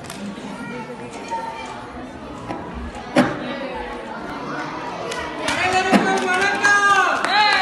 அனைவருக்கும் வணக்கம்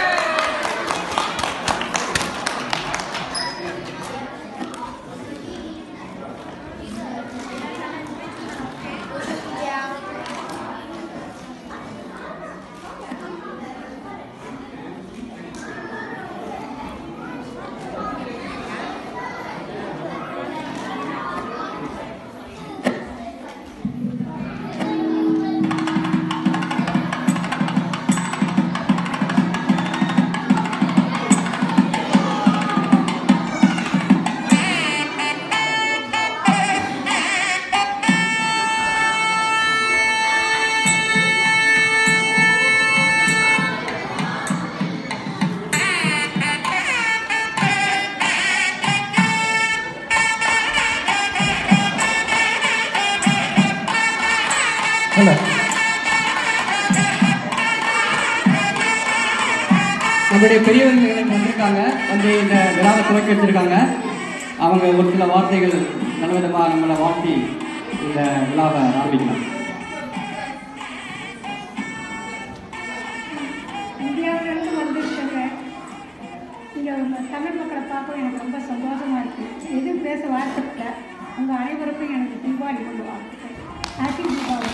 ஹலோ நம்முடைய பெரியவர்கள் எனக்கு வந்திருக்காங்க வந்து இந்த விழாவை துவக்கி வச்சிருக்காங்க அவங்க ஒரு சில வார்த்தைகள் நல்ல விதமாக நம்மளை வாழ்த்தி இந்த விழாவை ஆரம்பிக்கலாம் இந்தியாவிலிருந்து வந்திருக்கிறேன் இங்கே உங்கள் தமிழ் மக்களை பார்க்க எனக்கு ரொம்ப சந்தோஷமாக இருக்குது எதுவும் பேச வார்த்தை இல்லை உங்கள் அனைவருக்கும் எனக்கு தீபாவளி கொண்டு வாழ்த்துக்கள் ஹாப்பி தீபாவளி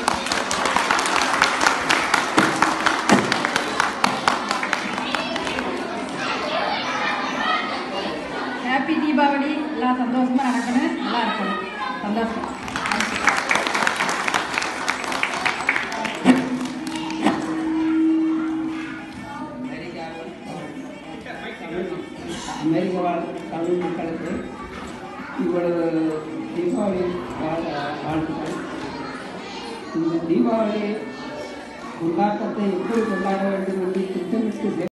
ஹாப்பி தீபாவளி எல்லாம் சந்தோஷமா நடக்கணும் நல்லா இருக்கணும் சந்தோஷம் அமெரிக்க வாழ் தமிழ் மக்களுக்கு இவ்வளவு தீபாவளி வாழ்- வாழ்த்துக்கள் இந்த தீபாவளி கொண்டாட்டத்தை எப்படி கொண்டாட வேண்டும் என்று திட்டமிட்டு